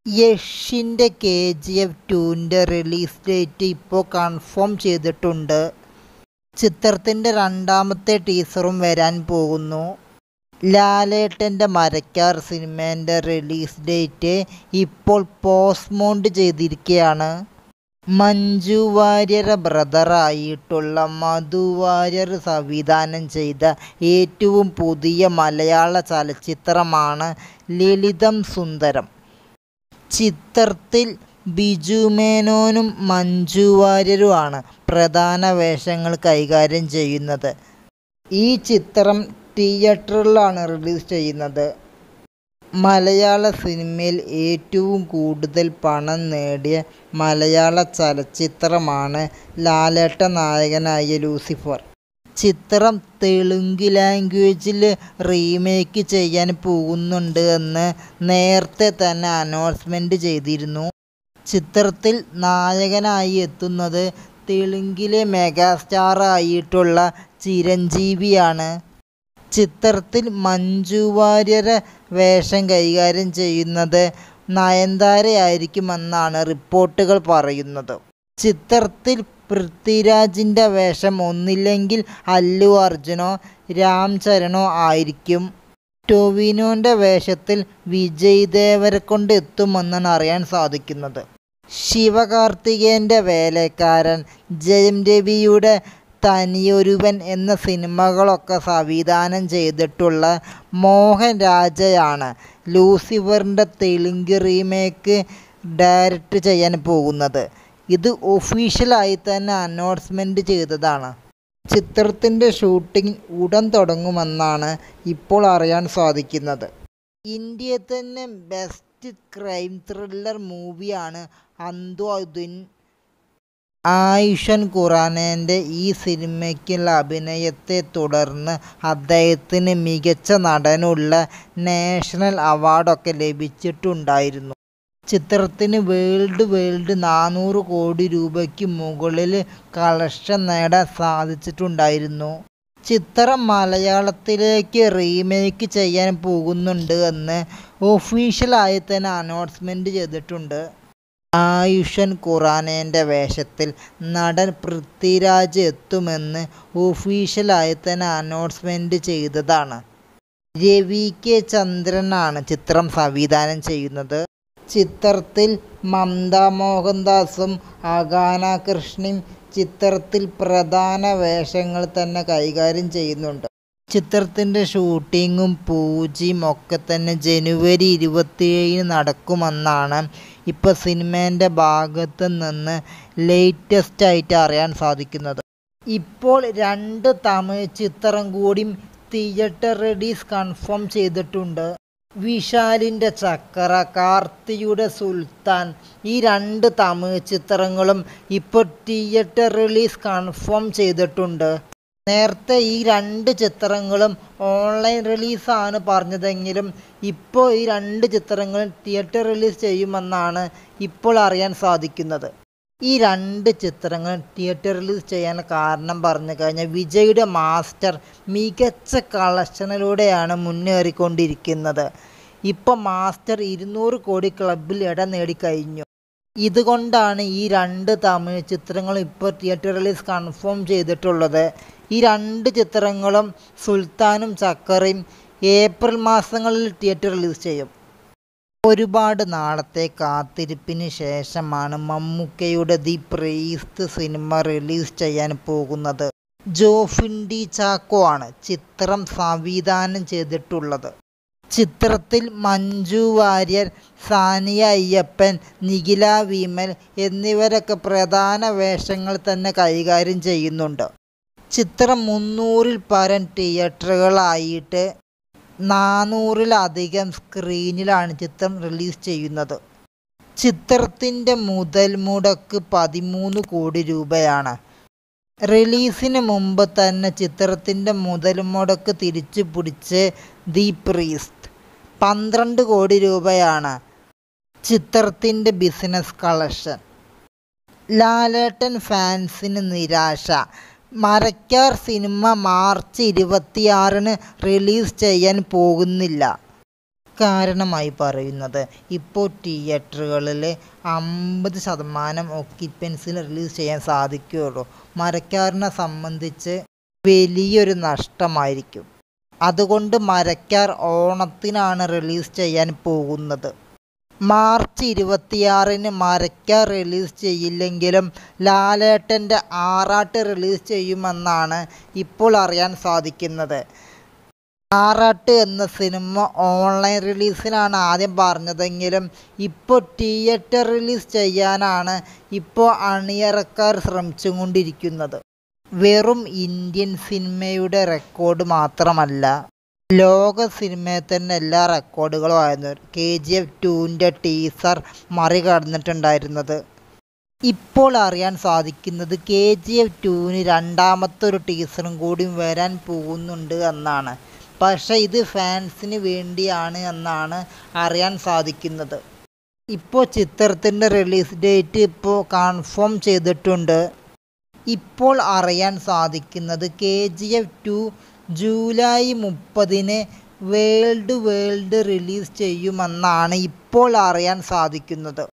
യഷിൻ്റെ K G F ടുവിൻ്റെ release date ഇപ്പോൾ confirm ചെയ്തിട്ടുണ്ട് ചിത്രത്തിൻ്റെ രണ്ടാമത്തെ ടീസറും വരാൻ പോകുന്നു ലാലേട്ടൻ്റെ മരക്കാർ സിനിമേൻ്റെ റിലീസ് ഡേറ്റ് ഇപ്പോൾ പോസ്റ്റ്മോണ്ട് ചെയ്തിരിക്കുകയാണ് മഞ്ജു വാര്യർ ബ്രദറായിട്ടുള്ള മധു വാര്യർ സംവിധാനം ചെയ്ത ഏറ്റവും പുതിയ മലയാള ചലച്ചിത്രമാണ് ലളിതം സുന്ദരം ചിത്രത്തിൽ ബിജു മേനോനും മഞ്ജു വാര്യരുമാണ് പ്രധാന വേഷങ്ങൾ കൈകാര്യം ചെയ്യുന്നത് ഈ ചിത്രം തിയേറ്ററിലാണ് റിലീസ് ചെയ്യുന്നത് മലയാള സിനിമയിൽ ഏറ്റവും കൂടുതൽ പണം നേടിയ മലയാള ചലച്ചിത്രമാണ് ലാലേട്ട നായകനായ ലൂസിഫർ ചിത്രം തെലുങ്ക് ലാംഗ്വേജിൽ റീമേക്ക് ചെയ്യാൻ പോകുന്നുണ്ട് എന്ന് നേരത്തെ തന്നെ അനൗൺസ്മെൻ്റ് ചെയ്തിരുന്നു ചിത്രത്തിൽ നായകനായി എത്തുന്നത് തെലുങ്കിലെ മെഗാസ്റ്റാർ ആയിട്ടുള്ള ചിരഞ്ജീവിയാണ് ചിത്രത്തിൽ മഞ്ജു വാര്യരെ വേഷം കൈകാര്യം ചെയ്യുന്നത് നയൻതാരയായിരിക്കുമെന്നാണ് റിപ്പോർട്ടുകൾ പറയുന്നത് ചിത്രത്തിൽ പൃഥ്വിരാജിൻ്റെ വേഷം ഒന്നില്ലെങ്കിൽ അല്ലു അർജുനോ രാം ചരണോ ആയിരിക്കും ടൊവിനോൻ്റെ വേഷത്തിൽ വിജയ് ദേവരക്കൊണ്ട് എത്തുമെന്നാണ് അറിയാൻ സാധിക്കുന്നത് ശിവകാർത്തികേയൻ്റെ വേലക്കാരൻ ജയം രവിയുടെ തനിയൊരുവൻ എന്ന സിനിമകളൊക്കെ സംവിധാനം ചെയ്തിട്ടുള്ള മോഹൻ രാജയാണ് ലൂസിഫറിൻ്റെ തെലുങ്ക് റീമേക്ക് ഡയറക്റ്റ് ചെയ്യാൻ പോകുന്നത് ഇത് ഒഫീഷ്യലായി തന്നെ അനൗൺസ്മെൻറ്റ് ചെയ്തതാണ് ചിത്രത്തിൻ്റെ ഷൂട്ടിംഗ് ഉടൻ തുടങ്ങുമെന്നാണ് ഇപ്പോൾ അറിയാൻ സാധിക്കുന്നത് ഇന്ത്യയിൽ തന്നെ ബെസ്റ്റ് ക്രൈം ത്രില്ലർ മൂവിയാണ് അന്ത്വാദുൻ ആയുഷൻ ഖുറാനേൻ്റെ ഈ സിനിമയ്ക്കുള്ള അഭിനയത്തെ തുടർന്ന് അദ്ദേഹത്തിന് മികച്ച നടനുള്ള നാഷണൽ അവാർഡൊക്കെ ലഭിച്ചിട്ടുണ്ടായിരുന്നു ചിത്രത്തിന് വേൾഡ് വേൾഡ് നാനൂറ് കോടി രൂപയ്ക്ക് മുകളിൽ കളക്ഷൻ നേടാൻ സാധിച്ചിട്ടുണ്ടായിരുന്നു ചിത്രം മലയാളത്തിലേക്ക് റീമേക്ക് ചെയ്യാൻ പോകുന്നുണ്ട് എന്ന് ഒഫീഷ്യലായി തന്നെ അനൗൺസ്മെൻറ്റ് ചെയ്തിട്ടുണ്ട് ആയുഷൻ ഖുറാനേൻ്റെ വേഷത്തിൽ നടൻ പൃഥ്വിരാജ് എത്തുമെന്ന് ഒഫീഷ്യലായി തന്നെ അനൗൺസ്മെൻറ്റ് ചെയ്തതാണ് രവി കെ ചന്ദ്രനാണ് ചിത്രം സംവിധാനം ചെയ്യുന്നത് ചിത്രത്തിൽ മമത മോഹൻദാസും അഗാന കൃഷ്ണയും ചിത്രത്തിൽ പ്രധാന വേഷങ്ങൾ തന്നെ കൈകാര്യം ചെയ്യുന്നുണ്ട് ചിത്രത്തിൻ്റെ ഷൂട്ടിങ്ങും പൂജയും ഒക്കെ തന്നെ ജനുവരി ഇരുപത്തിയേഴിന് നടക്കുമെന്നാണ് ഇപ്പോൾ സിനിമേൻ്റെ ഭാഗത്ത് നിന്ന് ലേറ്റസ്റ്റ് ആയിട്ട് അറിയാൻ സാധിക്കുന്നത് ഇപ്പോൾ രണ്ട് തമിഴ് ചിത്രം കൂടിയും തിയേറ്റർ റിലീസ് കൺഫേം ചെയ്തിട്ടുണ്ട് വിശാലിൻ്റെ ചക്കര കാർത്തിയുടെ സുൽത്താൻ ഈ രണ്ട് തമിഴ് ചിത്രങ്ങളും ഇപ്പോൾ തിയേറ്റർ റിലീസ് കൺഫേം ചെയ്തിട്ടുണ്ട് നേരത്തെ ഈ രണ്ട് ചിത്രങ്ങളും ഓൺലൈൻ റിലീസാണ് പറഞ്ഞതെങ്കിലും ഇപ്പോൾ ഈ രണ്ട് ചിത്രങ്ങളും തിയേറ്റർ റിലീസ് ചെയ്യുമെന്നാണ് ഇപ്പോൾ അറിയാൻ സാധിക്കുന്നത് ഈ രണ്ട് ചിത്രങ്ങൾ തിയേറ്റർ റിലീസ് ചെയ്യാൻ കാരണം പറഞ്ഞു കഴിഞ്ഞാൽ വിജയുടെ മാസ്റ്റർ മികച്ച കളക്ഷനിലൂടെയാണ് മുന്നേറിക്കൊണ്ടിരിക്കുന്നത് ഇപ്പോൾ മാസ്റ്റർ ഇരുന്നൂറ് കോടി ക്ലബിൽ ഇടം നേടിക്കഴിഞ്ഞു ഇതുകൊണ്ടാണ് ഈ രണ്ട് തമിഴ് ചിത്രങ്ങളും ഇപ്പോൾ തിയേറ്റർ റിലീസ് കൺഫേം ചെയ്തിട്ടുള്ളത് ഈ രണ്ട് ചിത്രങ്ങളും സുൽത്താനും ചക്കറയും ഏപ്രിൽ മാസങ്ങളിൽ തിയേറ്റർ റിലീസ് ചെയ്യും ഒരുപാട് നാളത്തെ കാത്തിരിപ്പിന് ശേഷമാണ് മമ്മൂക്കയുടെ ദി പ്രീസ്ത് സിനിമ റിലീസ് ചെയ്യാൻ പോകുന്നത് ജോഫിൻ ഡി ചാക്കോ ആണ് ചിത്രം സംവിധാനം ചെയ്തിട്ടുള്ളത് ചിത്രത്തിൽ മഞ്ജു വാര്യർ സാനിയ അയ്യപ്പൻ നിഖില വിമൽ എന്നിവരൊക്കെ പ്രധാന വേഷങ്ങൾ തന്നെ കൈകാര്യം ചെയ്യുന്നുണ്ട് ചിത്രം മുന്നൂറിൽ പരം തിയേറ്ററുകളായിട്ട് നാനൂറിലധികം സ്ക്രീനിലാണ് ചിത്രം റിലീസ് ചെയ്യുന്നത് ചിത്രത്തിൻ്റെ മുതൽ മുടക്ക് പതിമൂന്ന് കോടി രൂപയാണ് റിലീസിന് മുമ്പ് തന്നെ ചിത്രത്തിൻ്റെ മുതൽ മുടക്ക് തിരിച്ചു പിടിച്ച് ദി പ്രീസ്റ്റ് പന്ത്രണ്ട് കോടി രൂപയാണ് ചിത്രത്തിൻ്റെ ബിസിനസ് കളക്ഷൻ ലാലേട്ടൻ ഫാൻസിന് നിരാശ മരക്കാർ സിനിമ മാർച്ച് ഇരുപത്തിയാറിന് റിലീസ് ചെയ്യാൻ പോകുന്നില്ല കാരണമായി പറയുന്നത് ഇപ്പോൾ തിയേറ്ററുകളിൽ അമ്പത് ശതമാനം ഒക്യുപ്പൻസിൽ റിലീസ് ചെയ്യാൻ സാധിക്കുകയുള്ളൂ മരക്കാറിനെ സംബന്ധിച്ച് വലിയൊരു നഷ്ടമായിരിക്കും അതുകൊണ്ട് മരക്കാർ ഓണത്തിനാണ് റിലീസ് ചെയ്യാൻ പോകുന്നത് മാർച്ച് ഇരുപത്തിയാറിന് മരക്കാർ റിലീസ് ചെയ്യില്ലെങ്കിലും ലാലേട്ടൻ്റെ ആറാട്ട് റിലീസ് ചെയ്യുമെന്നാണ് ഇപ്പോൾ അറിയാൻ സാധിക്കുന്നത് ആറാട്ട് എന്ന സിനിമ ഓൺലൈൻ റിലീസിനാണ് ആദ്യം പറഞ്ഞതെങ്കിലും ഇപ്പോൾ തിയേറ്റർ റിലീസ് ചെയ്യാനാണ് ഇപ്പോൾ അണിയറക്കാർ ശ്രമിച്ചുകൊണ്ടിരിക്കുന്നത് വെറും ഇന്ത്യൻ സിനിമയുടെ റെക്കോർഡ് മാത്രമല്ല ലോക സിനിമയിൽ തന്നെ എല്ലാ റെക്കോർഡുകളും ആയിരുന്നു കെ ജി എഫ് ടുവിൻ്റെ ടീസർ മറികടന്നിട്ടുണ്ടായിരുന്നത് ഇപ്പോൾ അറിയാൻ സാധിക്കുന്നത് കെ ജി എഫ് ടുവിന് രണ്ടാമത്തെ ഒരു ടീസറും കൂടി വരാൻ പോകുന്നുണ്ട് എന്നാണ് പക്ഷേ ഇത് ഫാൻസിന് വേണ്ടിയാണ് എന്നാണ് അറിയാൻ സാധിക്കുന്നത് ഇപ്പോൾ ചിത്രത്തിൻ്റെ റിലീസ് ഡേറ്റ് ഇപ്പോൾ കൺഫേം ചെയ്തിട്ടുണ്ട് ഇപ്പോൾ അറിയാൻ സാധിക്കുന്നത് K G F two July മുപ്പതിന് വേൾഡ് വേൾഡ് റിലീസ് ചെയ്യുമെന്നാണ് ഇപ്പോൾ അറിയാൻ സാധിക്കുന്നത്